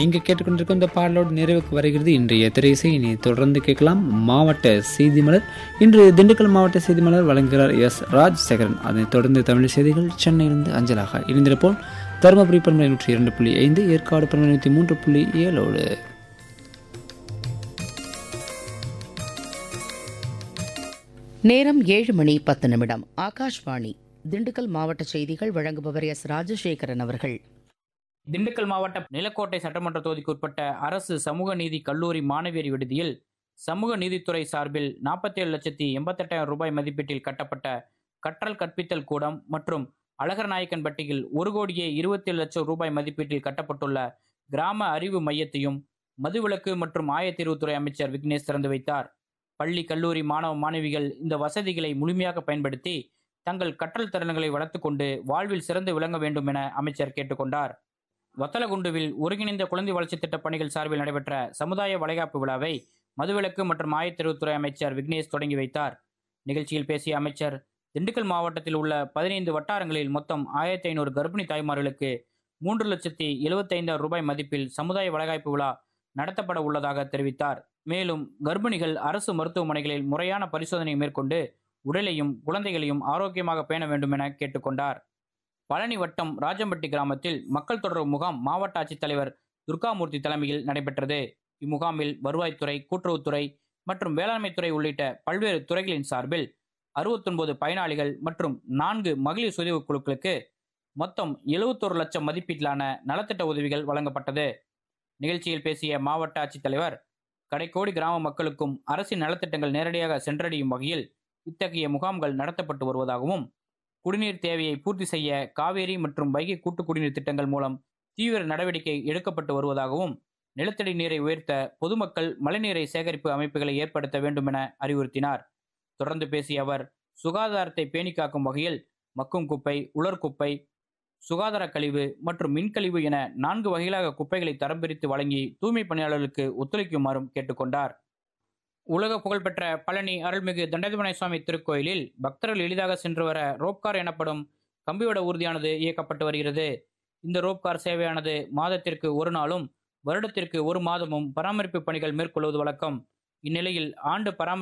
நீங்க கேட்டுக்கொண்டிருக்கும் இந்த பாடலோடு நிறைவுக்கு வருகிறது இன்றைய திரைசை இனி தொடர்ந்து கேட்கலாம் மாவட்ட செய்தி மலர் இன்று திண்டுக்கல் மாவட்ட செய்தி மலர் வழங்குகிறார் எஸ் ராஜ்சேகரன் அதனைத் தொடர்ந்து தமிழ் செய்திகள் சென்னையிலிருந்து அஞ்சலாக இணைந்திருப்போம் தருமபுரி பன்மலை நூற்றி இரண்டு புள்ளி ஐந்து ஏற்காடு பன்மலை நூற்றி மூன்று புள்ளி ஏழோடு நேரம் ஏழு மணி பத்து நிமிடம் ஆகாஷ்வாணி திண்டுக்கல் மாவட்ட செய்திகள் வழங்குபவர் எஸ் ராஜசேகரன் அவர்கள் திண்டுக்கல் மாவட்ட நிலக்கோட்டை சட்டமன்ற தொகுதிக்கு உட்பட்ட அரசு சமூக நீதி கல்லூரி மாணவியர் விடுதியில் சமூக நீதித்துறை சார்பில் நாற்பத்தேழு லட்சத்தி எண்பத்தெட்டாயிரம் ரூபாய் மதிப்பீட்டில் கட்டப்பட்ட கற்றல் கற்பித்தல் கூடம் மற்றும் அழகர்நாயக்கன்பட்டியில் ஒரு கோடியே இருபத்தேழு லட்சம் ரூபாய் மதிப்பீட்டில் கட்டப்பட்டுள்ள கிராம அறிவு மையத்தையும் மதுவிலக்கு மற்றும் ஆயத்தீர்வுத்துறை அமைச்சர் விக்னேஷ் திறந்து வைத்தார் பள்ளி கல்லூரி மாணவ மாணவிகள் இந்த வசதிகளை முழுமையாக பயன்படுத்தி தங்கள் கற்றல் திறன்களை வளர்த்துக்கொண்டு வாழ்வில் சிறந்து விளங்க வேண்டும் என அமைச்சர் கேட்டுக்கொண்டார் வத்தலகுண்டுவில் ஒருங்கிணைந்த குழந்தை வளர்ச்சி திட்ட பணிகள் சார்பில் நடைபெற்ற சமுதாய வளைகாப்பு விழாவை மதுவிலக்கு மற்றும் ஆயத்தெருவுத்துறை அமைச்சர் விக்னேஷ் தொடங்கி வைத்தார் நிகழ்ச்சியில் பேசிய அமைச்சர் திண்டுக்கல் மாவட்டத்தில் உள்ள பதினைந்து வட்டாரங்களில் மொத்தம் ஆயிரத்தி ஐநூறு கர்ப்பிணி தாய்மார்களுக்கு மூன்று லட்சத்தி எழுபத்தைந்தாயிரம் ரூபாய் மதிப்பில் சமுதாய வளைகாப்பு விழா நடத்தப்பட உள்ளதாக தெரிவித்தார் மேலும் கர்ப்பிணிகள் அரசு மருத்துவமனைகளில் முறையான பரிசோதனை மேற்கொண்டு உடலையும் குழந்தைகளையும் ஆரோக்கியமாக பேண வேண்டும் என கேட்டுக்கொண்டார் பழனி வட்டம் ராஜம்பட்டி கிராமத்தில் மக்கள் தொடர்பு முகாம் மாவட்ட ஆட்சித்தலைவர் துர்காமூர்த்தி தலைமையில் நடைபெற்றது இம்முகாமில் வருவாய்த்துறை கூட்டுறவுத்துறை மற்றும் வேளாண்மைத்துறை உள்ளிட்ட பல்வேறு துறைகளின் சார்பில் அறுபத்தொன்பது பயனாளிகள் மற்றும் நான்கு மகளிர் சுயஉதவி குழுக்களுக்கு மொத்தம் எழுபத்தொரு லட்சம் மதிப்பீட்டிலான நலத்திட்ட உதவிகள் வழங்கப்பட்டது நிகழ்ச்சியில் பேசிய மாவட்ட ஆட்சித்தலைவர் கடைக்கோடி கிராம மக்களுக்கும் அரசின் நலத்திட்டங்கள் நேரடியாக சென்றடையும் வகையில் இத்தகைய முகாம்கள் நடத்தப்பட்டு வருவதாகவும் குடிநீர் தேவையை பூர்த்தி செய்ய காவேரி மற்றும் வைகை கூட்டு குடிநீர் திட்டங்கள் மூலம் தீவிர நடவடிக்கை எடுக்கப்பட்டு வருவதாகவும் நிலத்தடி நீரை உயர்த்த பொதுமக்கள் மழைநீரை சேகரிப்பு அமைப்புகளை ஏற்படுத்த வேண்டும் என அறிவுறுத்தினார் தொடர்ந்து பேசிய அவர் சுகாதாரத்தை பேணி காக்கும் வகையில் மக்கும் குப்பை உலர் குப்பை சுகாதார கழிவு மற்றும் மின்கழிவு என நான்கு வகைகளாக குப்பைகளை தரம் பிரித்து வழங்கி தூய்மை பணியாளர்களுக்கு ஒத்துழைக்குமாறும் கேட்டுக்கொண்டார் உலக புகழ்பெற்ற பழனி அருள்மிகு தண்டாதிபனை சுவாமி திருக்கோயிலில் பக்தர்கள் எளிதாக சென்று வர ரோப்கார் எனப்படும் கம்பிவட ஊர்தியானது இயக்கப்பட்டு வருகிறது இந்த ரோப்கார் சேவையானது மாதத்திற்கு ஒரு நாளும் வருடத்திற்கு ஒரு மாதமும் பராமரிப்பு பணிகள் மேற்கொள்வது வழக்கம் இந்நிலையில் ஆண்டு பராமரிப்பு